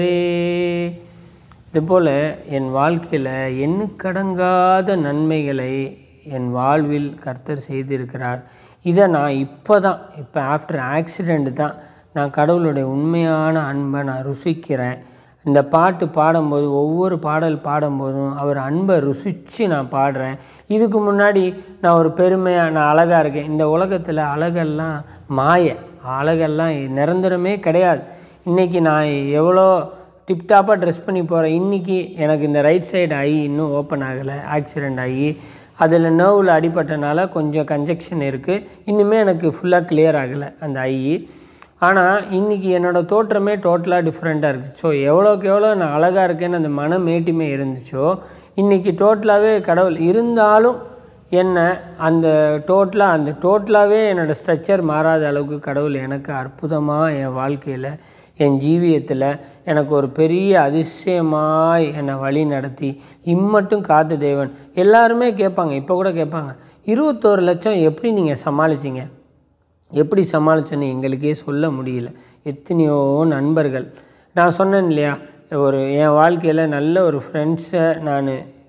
இதுபோல் என் வாழ்க்கையில் எண்ணுக்கடங்காத நன்மைகளை என் வாழ்வில் கர்த்தர் செய்திருக்கிறார் இதை நான் இப்போ தான் இப்போ ஆஃப்டர் ஆக்சிடெண்ட் தான் நான் கடவுளுடைய உண்மையான அன்பை நான் ருசிக்கிறேன் இந்த பாட்டு பாடும்போது ஒவ்வொரு பாடல் பாடும்போதும் அவர் அன்பை ருசித்து நான் பாடுறேன் இதுக்கு முன்னாடி நான் ஒரு பெருமையாக நான் அழகாக இருக்கேன் இந்த உலகத்தில் அழகெல்லாம் மாய அழகெல்லாம் நிரந்தரமே கிடையாது இன்றைக்கி நான் எவ்வளோ டிப்டாப்பாக ட்ரெஸ் பண்ணி போகிறேன் இன்றைக்கி எனக்கு இந்த ரைட் சைடு ஐ இன்னும் ஓப்பன் ஆகலை ஆக்சிடெண்ட் ஆகி அதில் நர்வில் அடிபட்டனால கொஞ்சம் கன்ஜெக்ஷன் இருக்குது இன்னுமே எனக்கு ஃபுல்லாக கிளியர் ஆகலை அந்த ஐ ஆனால் இன்றைக்கி என்னோடய தோற்றமே டோட்டலாக டிஃப்ரெண்ட்டாக இருக்குது ஸோ எவ்வளோக்கு எவ்வளோ நான் அழகாக இருக்கேன்னு அந்த மன மேட்டிமே இருந்துச்சோ இன்றைக்கி டோட்டலாகவே கடவுள் இருந்தாலும் என்ன அந்த டோட்டலாக அந்த டோட்டலாகவே என்னோடய ஸ்ட்ரக்சர் மாறாத அளவுக்கு கடவுள் எனக்கு அற்புதமாக என் வாழ்க்கையில் என் ஜீவியத்தில் எனக்கு ஒரு பெரிய அதிசயமாய் என்னை வழி நடத்தி இம்மட்டும் காத்த தேவன் எல்லாருமே கேட்பாங்க இப்போ கூட கேட்பாங்க இருபத்தோரு லட்சம் எப்படி நீங்கள் சமாளிச்சிங்க எப்படி சமாளிச்சோன்னு எங்களுக்கே சொல்ல முடியல எத்தனையோ நண்பர்கள் நான் சொன்னேன் இல்லையா ஒரு என் வாழ்க்கையில் நல்ல ஒரு ஃப்ரெண்ட்ஸை நான்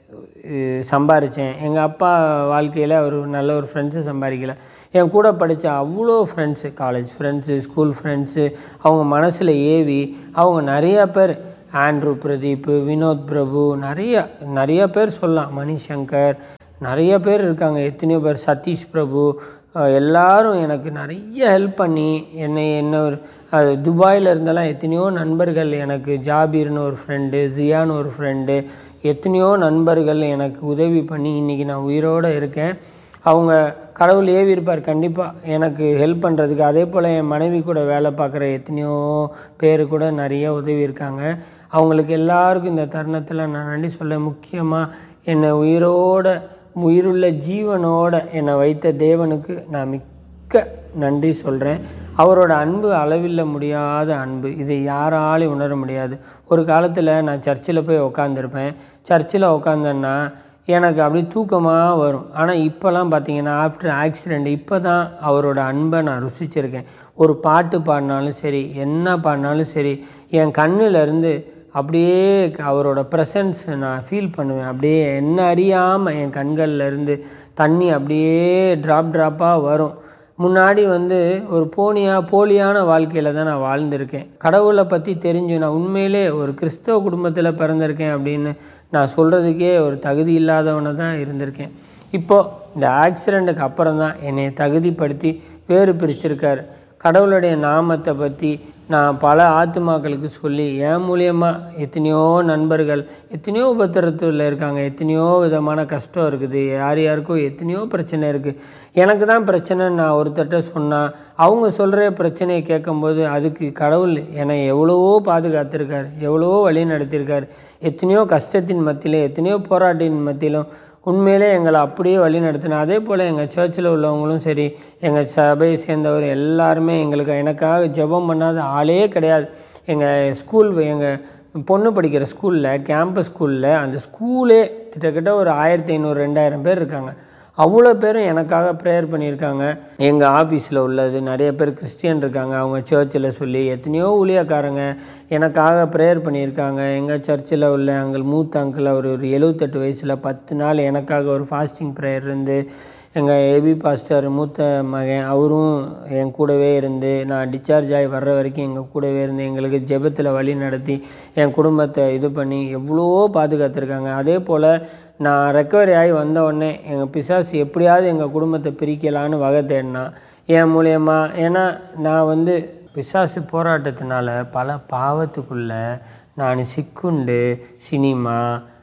சம்பாரித்தேன் எங்கள் அப்பா வாழ்க்கையில் ஒரு நல்ல ஒரு ஃப்ரெண்ட்ஸை சம்பாதிக்கல என் கூட படித்த அவ்வளோ friends college friends school friends அவங்க மனசில் ஏவி அவங்க நிறையா பேர் ஆண்ட்ரூ பிரதீப் வினோத் பிரபு நிறைய நிறைய பேர் சொல்லலாம் மணிசங்கர் நிறைய பேர் இருக்காங்க எத்தனையோ பேர் சதீஷ் பிரபு அஹ் எல்லாரும் எனக்கு நிறைய ஹெல்ப் பண்ணி என்னை என்ன ஒரு அது துபாயில் இருந்தெல்லாம் எத்தனையோ நண்பர்கள் எனக்கு ஜாபீர்னு ஒரு ஃப்ரெண்டு ஜியான்னு ஒரு ஃப்ரெண்டு எத்தனையோ நண்பர்கள் எனக்கு உதவி பண்ணி இன்றைக்கி நான் உயிரோடு இருக்கேன் அவங்க கடவுள் ஏவி இருப்பார் கண்டிப்பாக எனக்கு ஹெல்ப் பண்ணுறதுக்கு அதே போல் என் மனைவி கூட வேலை பார்க்குற எத்தனையோ பேர் கூட நிறைய உதவி இருக்காங்க அவங்களுக்கு எல்லாருக்கும் இந்த தருணத்தில் நான் நன்றி சொல்ல முக்கியமாக என்னை உயிரோட உயிருள்ள ஜீவனோட என்னை வைத்த தேவனுக்கு நான் மிக்க நன்றி சொல்கிறேன் அவரோட அன்பு அளவில்ல முடியாத அன்பு இதை யாராலையும் உணர முடியாது ஒரு காலத்தில் நான் சர்ச்சில் போய் உக்காந்துருப்பேன் சர்ச்சில் உக்காந்தேன்னா எனக்கு அப்படியே தூக்கமாக வரும் ஆனால் இப்போல்லாம் பார்த்தீங்கன்னா ஆஃப்டர் ஆக்சிடெண்ட் இப்போ தான் அவரோட அன்பை நான் ருசிச்சிருக்கேன் ஒரு பாட்டு பாடினாலும் சரி என்ன பாடினாலும் சரி என் கண்ணுலேருந்து அப்படியே அவரோட ப்ரெசன்ஸ் நான் ஃபீல் பண்ணுவேன் அப்படியே என்ன அறியாமல் என் கண்கள்ல இருந்து தண்ணி அப்படியே ட்ராப் ட்ராப்பாக வரும் முன்னாடி வந்து ஒரு போனியாக போலியான வாழ்க்கையில் தான் நான் வாழ்ந்திருக்கேன் கடவுளை பற்றி தெரிஞ்சு நான் உண்மையிலே ஒரு கிறிஸ்தவ குடும்பத்தில் பிறந்திருக்கேன் அப்படின்னு நான் சொல்கிறதுக்கே ஒரு தகுதி இல்லாதவனை தான் இருந்திருக்கேன் இப்போது இந்த ஆக்சிடெண்ட்டுக்கு அப்புறம் தான் என்னை தகுதிப்படுத்தி வேறு பிரிச்சிருக்காரு கடவுளுடைய நாமத்தை பற்றி நான் பல ஆத்துமாக்களுக்கு சொல்லி என் மூலியமாக எத்தனையோ நண்பர்கள் எத்தனையோ உபத்திரத்தில் இருக்காங்க எத்தனையோ விதமான கஷ்டம் இருக்குது யார் யாருக்கோ எத்தனையோ பிரச்சனை இருக்குது எனக்கு தான் பிரச்சனைன்னு நான் ஒருத்தட்ட சொன்னால் அவங்க சொல்கிற பிரச்சனையை கேட்கும்போது அதுக்கு கடவுள் என்னை எவ்வளவோ பாதுகாத்திருக்கார் எவ்வளவோ வழி நடத்தியிருக்கார் எத்தனையோ கஷ்டத்தின் மத்தியிலும் எத்தனையோ போராட்டின் மத்தியிலும் உண்மையிலே எங்களை அப்படியே வழி நடத்தினேன் அதே போல் எங்கள் சர்ச்சில் உள்ளவங்களும் சரி எங்கள் சபையை சேர்ந்தவர் எல்லாருமே எங்களுக்கு எனக்காக ஜெபம் பண்ணாத ஆளே கிடையாது எங்கள் ஸ்கூல் எங்கள் பொண்ணு படிக்கிற ஸ்கூலில் கேம்பஸ் ஸ்கூலில் அந்த ஸ்கூலே கிட்டத்தட்ட ஒரு ஆயிரத்தி ஐநூறு ரெண்டாயிரம் பேர் இருக்காங்க அவ்வளோ பேரும் எனக்காக ப்ரேயர் பண்ணியிருக்காங்க எங்கள் ஆஃபீஸில் உள்ளது நிறைய பேர் கிறிஸ்டியன் இருக்காங்க அவங்க சர்ச்சில் சொல்லி எத்தனையோ ஊழியக்காரங்க எனக்காக ப்ரேயர் பண்ணியிருக்காங்க எங்கள் சர்ச்சில் உள்ள அங்கிள் மூத்த அங்கிள் அவர் ஒரு எழுபத்தெட்டு வயசில் பத்து நாள் எனக்காக ஒரு ஃபாஸ்டிங் ப்ரேயர் இருந்து எங்கள் ஏபி பாஸ்டர் மூத்த மகன் அவரும் என் கூடவே இருந்து நான் டிஸ்சார்ஜ் ஆகி வர்ற வரைக்கும் எங்கள் கூடவே இருந்து எங்களுக்கு ஜெபத்தில் வழி நடத்தி என் குடும்பத்தை இது பண்ணி எவ்வளோ பாதுகாத்துருக்காங்க அதே போல் நான் ரெக்கவரி ஆகி வந்த உடனே எங்கள் பிசாசு எப்படியாவது எங்கள் குடும்பத்தை பிரிக்கலான்னு வகை தேடினான் என் மூலயமா ஏன்னா நான் வந்து பிசாசு போராட்டத்தினால பல பாவத்துக்குள்ளே நான் சிக்குண்டு சினிமா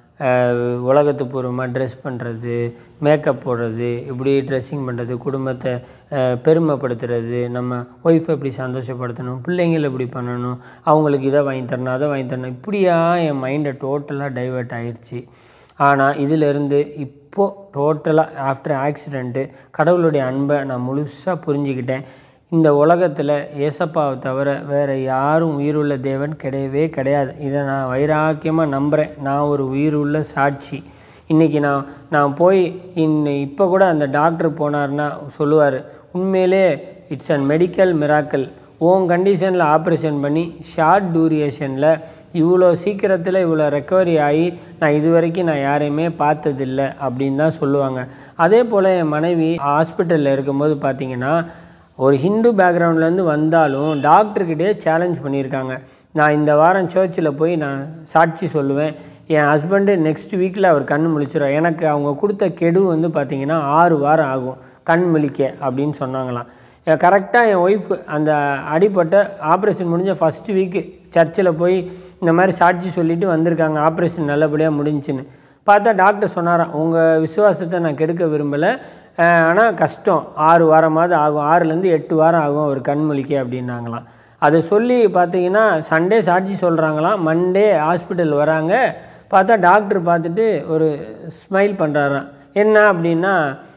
உலகத்து பூர்வமாக ட்ரெஸ் பண்ணுறது மேக்கப் போடுறது இப்படி ட்ரெஸ்ஸிங் பண்ணுறது குடும்பத்தை அஹ், பெருமைப்படுத்துறது நம்ம ஒய்ஃபை எப்படி சந்தோஷப்படுத்தணும் பிள்ளைங்களை எப்படி பண்ணணும் அவங்களுக்கு இதை வாங்கி தரணும் அதை வாங்கி தரணும் இப்படியா என் மைண்டை டோட்டலாக டைவர்ட் ஆயிடுச்சு ஆனால் இதிலிருந்து இப்போது டோட்டலாக ஆஃப்டர் ஆக்சிடெண்ட்டு கடவுளுடைய அன்பை நான் முழுசாக புரிஞ்சுக்கிட்டேன் இந்த உலகத்தில் ஏசப்பாவை தவிர வேறு யாரும் உயிருள்ள தேவன் கிடையவே கிடையாது இதை நான் வைராக்கியமாக நம்புகிறேன் நான் ஒரு உயிருள்ள சாட்சி இன்றைக்கி நான் நான் போய் இன்னும் இப்போ கூட அந்த டாக்டர் போனார்னா சொல்லுவார் உண்மையிலே இட்ஸ் அன் மெடிக்கல் மிராக்கல் உன் கண்டிஷனில் ஆப்ரேஷன் பண்ணி ஷார்ட் டூரியேஷனில் இவ்வளோ சீக்கிரத்தில் இவ்வளோ ரெக்கவரி ஆகி நான் இது வரைக்கும் நான் யாரையுமே பார்த்ததில்ல அப்படின்னு தான் சொல்லுவாங்க அதே போல் என் மனைவி ஹாஸ்பிட்டலில் இருக்கும்போது பார்த்தீங்கன்னா ஒரு ஹிந்து பேக்ரவுண்ட்லேருந்து வந்தாலும் டாக்டர்கிட்டே சேலஞ்ச் பண்ணியிருக்காங்க நான் இந்த வாரம் சர்ச்சில் போய் நான் சாட்சி சொல்லுவேன் என் ஹஸ்பண்டு நெக்ஸ்ட் வீக்கில் அவர் கண் முழிச்சிடும் எனக்கு அவங்க கொடுத்த கெடு வந்து பார்த்திங்கன்னா ஆறு வாரம் ஆகும் கண் முழிக்க அப்படின்னு சொன்னாங்களாம் கரெக்டாக என் ஒய்ஃப் அந்த அடிப்பட்ட ஆப்ரேஷன் முடிஞ்ச ஃபஸ்ட் வீக்கு சர்ச்சில் போய் இந்த மாதிரி சாட்சி சொல்லிட்டு வந்திருக்காங்க ஆப்ரேஷன் நல்லபடியாக முடிஞ்சுன்னு பார்த்தா டாக்டர் சொன்னாராம் உங்கள் விசுவாசத்தை நான் கெடுக்க விரும்பலை ஆனால் கஷ்டம் ஆறு வாரமாவது ஆகும் ஆறுலேருந்து எட்டு வாரம் ஆகும் அவர் கண் முழிக்க அப்படின்னாங்களாம் அதை சொல்லி பார்த்தீங்கன்னா சண்டே சாட்சி சொல்கிறாங்களாம் மண்டே ஹாஸ்பிட்டல் வராங்க பார்த்தா டாக்டர் பார்த்துட்டு ஒரு ஸ்மைல் பண்ணுறாராம் என்ன அப்படின்னா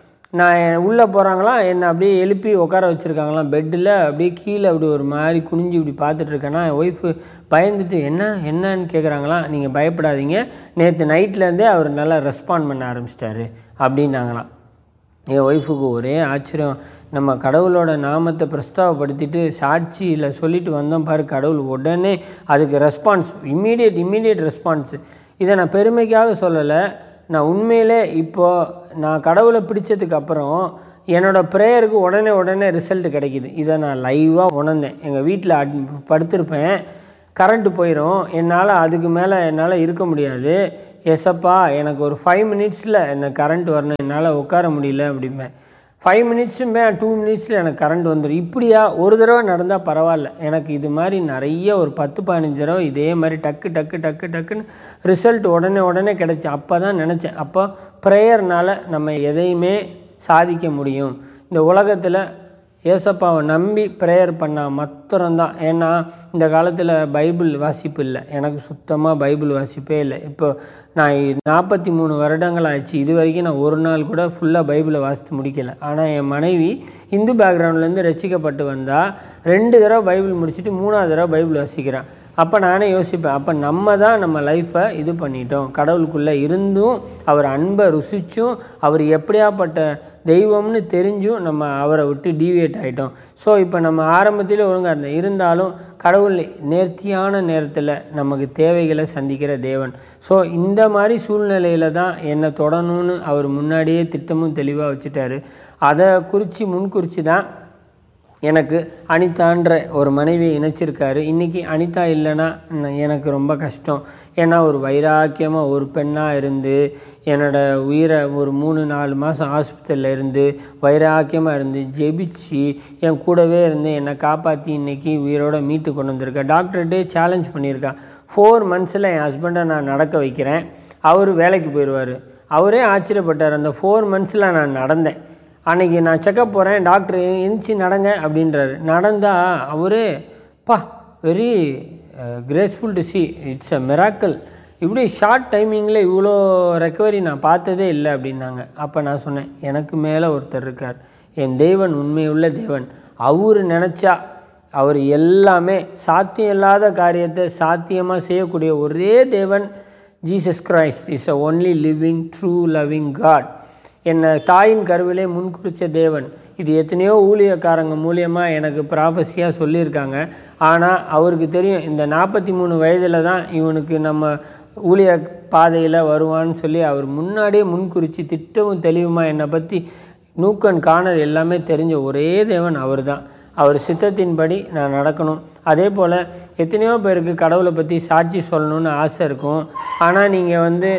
நான் உள்ளே போகிறாங்களாம் என்னை அப்படியே எழுப்பி உட்கார வச்சுருக்காங்களாம் பெட்டில் அப்படியே கீழே அப்படி ஒரு மாதிரி குனிஞ்சு இப்படி பார்த்துட்டு இருக்கேன்னா என் ஒய்ஃபு பயந்துட்டு என்ன என்னன்னு கேட்குறாங்களாம் நீங்கள் பயப்படாதீங்க நேற்று நைட்லேருந்தே அவர் நல்லா ரெஸ்பாண்ட் பண்ண ஆரம்பிச்சிட்டாரு அப்படின்னாங்களாம் என் ஒய்ஃபுக்கு ஒரே ஆச்சரியம் நம்ம கடவுளோட நாமத்தை பிரஸ்தாவப்படுத்திட்டு சாட்சியில் சொல்லிட்டு வந்தோம் பாரு கடவுள் உடனே அதுக்கு ரெஸ்பான்ஸ் இம்மீடியட் இம்மீடியட் ரெஸ்பான்ஸ் இதை நான் பெருமைக்காக சொல்லலை நான் உண்மையிலே இப்போது நான் கடவுளை பிடிச்சதுக்கு அப்புறம் என்னோடய ப்ரேயருக்கு உடனே உடனே ரிசல்ட் கிடைக்கிது இதை நான் லைவாக உணர்ந்தேன் எங்கள் வீட்டில் அட் படுத்திருப்பேன் கரண்ட்டு போயிடும் என்னால் அதுக்கு மேலே என்னால் இருக்க முடியாது எஸ்அப்பா எனக்கு ஒரு ஃபைவ் மினிட்ஸில் எனக்கு கரண்ட் வரணும் என்னால் உட்கார முடியல அப்படிம்பேன் ஃபைவ் மினிட்ஸுமே டூ மினிட்ஸில் எனக்கு கரண்ட் வந்துடும் இப்படியா ஒரு தடவை நடந்தால் பரவாயில்ல எனக்கு இது மாதிரி நிறைய ஒரு பத்து பதினஞ்சு தடவை இதே மாதிரி டக்கு டக்கு டக்கு டக்குன்னு ரிசல்ட் உடனே உடனே கிடச்சி அப்போ தான் நினச்சேன் அப்போ ப்ரேயர்னால் நம்ம எதையுமே சாதிக்க முடியும் இந்த உலகத்தில் ஏசப்பாவை நம்பி ப்ரேயர் பண்ணால் மாத்திரம்தான் ஏன்னா இந்த காலத்தில் பைபிள் வாசிப்பு இல்லை எனக்கு சுத்தமாக பைபிள் வாசிப்பே இல்லை இப்போ நான் நாற்பத்தி மூணு வருடங்கள் ஆச்சு இது வரைக்கும் நான் ஒரு நாள் கூட ஃபுல்லாக பைபிளை வாசித்து முடிக்கலை ஆனால் என் மனைவி இந்து பேக்ரவுண்ட்லேருந்து ரசிக்கப்பட்டு வந்தால் ரெண்டு தடவை பைபிள் முடிச்சுட்டு மூணாவது தடவை பைபிள் வாசிக்கிறேன் அப்போ நானே யோசிப்பேன் அப்போ நம்ம தான் நம்ம லைஃப்பை இது பண்ணிட்டோம் கடவுளுக்குள்ளே இருந்தும் அவர் அன்பை ருசிச்சும் அவர் எப்படியாப்பட்ட தெய்வம்னு தெரிஞ்சும் நம்ம அவரை விட்டு டீவியேட் ஆகிட்டோம் ஸோ இப்போ நம்ம ஆரம்பத்திலே ஒழுங்காக இருந்தோம் இருந்தாலும் கடவுள் நேர்த்தியான நேரத்தில் நமக்கு தேவைகளை சந்திக்கிற தேவன் ஸோ இந்த மாதிரி சூழ்நிலையில் தான் என்னை தொடணும்னு அவர் முன்னாடியே திட்டமும் தெளிவாக வச்சுட்டாரு அதை குறித்து முன்குறித்து தான் எனக்கு அனிதான்ற ஒரு மனைவியை இணைச்சிருக்காரு இன்றைக்கி அனிதா இல்லைன்னா ந- எனக்கு ரொம்ப கஷ்டம் ஏன்னா ஒரு வைராக்கியமாக ஒரு பெண்ணாக இருந்து என்னோடய உயிரை ஒரு மூணு நாலு மாதம் ஆஸ்பத்திரியில் இருந்து வைராக்கியமாக இருந்து ஜெபிச்சு என் கூடவே இருந்து என்னை காப்பாற்றி இன்றைக்கி உயிரோட மீட்டு கொண்டு வந்திருக்கேன் டாக்டர்கிட்டே சேலஞ்ச் பண்ணியிருக்கேன் ஃபோர் மந்த்ஸில் என் ஹஸ்பண்டை நான் நடக்க வைக்கிறேன் அவர் வேலைக்கு போயிடுவார் அவரே ஆச்சரியப்பட்டார் அந்த ஃபோர் மந்த்ஸில் நான் நடந்தேன் அன்னைக்கு நான் செக்கப் போகிறேன் டாக்டர் எந்திரிச்சு நடங்க அப்படின்றாரு நடந்தால் அவரே பா very graceful to see it's a miracle இப்படி ஷார்ட் டைமிங்கில் இவ்வளோ ரெக்கவரி நான் பார்த்ததே இல்லை அப்படின்னாங்க அப்போ நான் சொன்னேன் எனக்கு மேலே ஒருத்தர் இருக்கார் என் தேவன் உண்மையுள்ள தேவன் அவர் நினச்சா அவர் எல்லாமே சாத்தியம் இல்லாத காரியத்தை சாத்தியமாக செய்யக்கூடிய ஒரே தேவன் Jesus Christ is a only living true loving God என்னை தாயின் கருவிலே முன்குறித்த தேவன் இது எத்தனையோ ஊழியக்காரங்க மூலியமாக எனக்கு ப்ராஃபஸியாக சொல்லியிருக்காங்க ஆனால் அவருக்கு தெரியும் இந்த நாற்பத்தி மூணு வயதில் தான் இவனுக்கு நம்ம ஊழிய பாதையில் வருவான்னு சொல்லி அவர் முன்னாடியே முன்குறித்து திட்டமும் தெளிவுமா என்னை பற்றி நூக்கன் காணல் எல்லாமே தெரிஞ்ச ஒரே தேவன் அவர் தான் அவர் சித்தத்தின்படி நான் நடக்கணும் அதே போல் எத்தனையோ பேருக்கு கடவுளை பற்றி சாட்சி சொல்லணும்னு ஆசை இருக்கும் ஆனால் நீங்கள் வந்து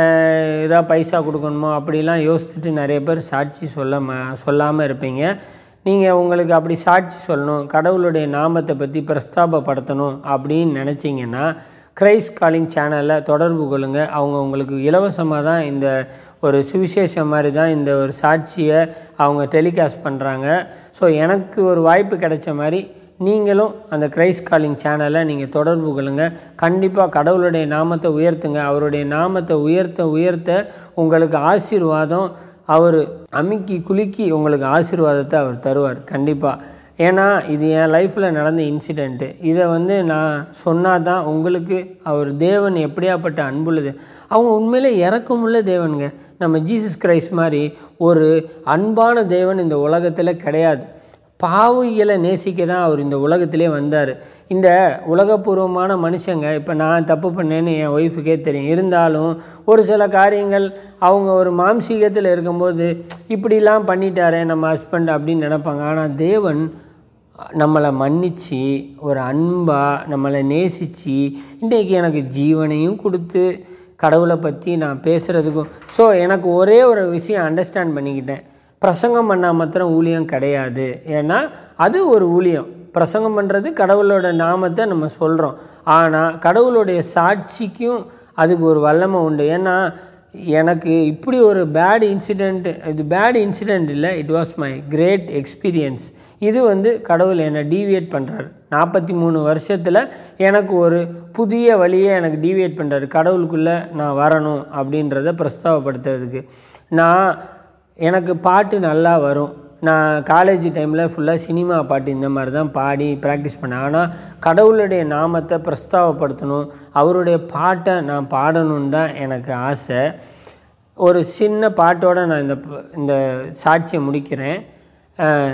ஏதாவது பைசா கொடுக்கணுமோ அப்படிலாம் யோசிச்சுட்டு நிறைய பேர் சாட்சி சொல்ல ம சொல்லாமல் இருப்பீங்க நீங்கள் உங்களுக்கு அப்படி சாட்சி சொல்லணும் கடவுளுடைய நாமத்தை பற்றி பிரஸ்தாபப்படுத்தணும் அப்படின்னு நினச்சிங்கன்னா கிரைஸ் காலிங் சேனலில் தொடர்பு கொள்ளுங்கள் அவங்க உங்களுக்கு இலவசமாக தான் இந்த ஒரு சுவிசேஷம் மாதிரி தான் இந்த ஒரு சாட்சியை அவங்க டெலிகாஸ்ட் பண்ணுறாங்க ஸோ எனக்கு ஒரு வாய்ப்பு கிடைச்ச மாதிரி நீங்களும் அந்த கிரைஸ் காலிங் சேனலை நீங்கள் தொடர்பு கொள்ளுங்க கண்டிப்பாக கடவுளுடைய நாமத்தை உயர்த்துங்க அவருடைய நாமத்தை உயர்த்த உயர்த்த உங்களுக்கு ஆசீர்வாதம் அவர் அமுக்கி குலுக்கி உங்களுக்கு ஆசீர்வாதத்தை அவர் தருவார் கண்டிப்பாக ஏன்னா இது என் லைஃப்பில் நடந்த இன்சிடெண்ட்டு இதை வந்து நான் சொன்னால் தான் உங்களுக்கு அவர் தேவன் எப்படியாப்பட்ட அன்புள்ளது அவங்க உண்மையிலே இறக்கமுள்ள தேவனுங்க நம்ம ஜீசஸ் கிரைஸ்ட் மாதிரி ஒரு அன்பான தேவன் இந்த உலகத்தில் கிடையாது பாவிகளை நேசிக்க தான் அவர் இந்த உலகத்திலே வந்தார் இந்த உலகபூர்வமான மனுஷங்க இப்போ நான் தப்பு பண்ணேன்னு என் ஒய்ஃபுக்கே தெரியும் இருந்தாலும் ஒரு சில காரியங்கள் அவங்க ஒரு மாம்சீகத்தில் இருக்கும்போது இப்படிலாம் பண்ணிட்டாரே நம்ம ஹஸ்பண்ட் அப்படின்னு நினைப்பாங்க ஆனால் தேவன் நம்மளை மன்னிச்சு ஒரு அன்பாக நம்மளை நேசித்து இன்றைக்கி எனக்கு ஜீவனையும் கொடுத்து கடவுளை பற்றி நான் பேசுகிறதுக்கும் ஸோ எனக்கு ஒரே ஒரு விஷயம் அண்டர்ஸ்டாண்ட் பண்ணிக்கிட்டேன் பிரசங்கம் பண்ணால் மாத்திரம் ஊழியம் கிடையாது ஏன்னா அது ஒரு ஊழியம் பிரசங்கம் பண்ணுறது கடவுளோட நாமத்தை நம்ம சொல்கிறோம் ஆனால் கடவுளுடைய சாட்சிக்கும் அதுக்கு ஒரு வல்லமை உண்டு ஏன்னா எனக்கு இப்படி ஒரு பேட் இன்சிடெண்ட் இது பேட் இன்சிடெண்ட் இல்லை it was my great experience இது வந்து கடவுள் என்னை டீவியேட் பண்ணுறாரு நாற்பத்தி மூணு வருஷத்தில் எனக்கு ஒரு புதிய வழியை எனக்கு டீவியேட் பண்ணுறாரு கடவுளுக்குள்ளே நான் வரணும் அப்படின்றத பிரஸ்தாவப்படுத்துறதுக்கு நான் எனக்கு பாட்டு நல்லா வரும் நான் காலேஜ் டைமில் ஃபுல்லாக சினிமா பாட்டு இந்த மாதிரி தான் பாடி ப்ராக்டிஸ் பண்ணேன் ஆனால் கடவுளுடைய நாமத்தை பிரஸ்தாவப்படுத்தணும் அவருடைய பாட்டை நான் பாடணுன்னு தான் எனக்கு ஆசை ஒரு சின்ன பாட்டோடு நான் இந்த இந்த சாட்சியை முடிக்கிறேன்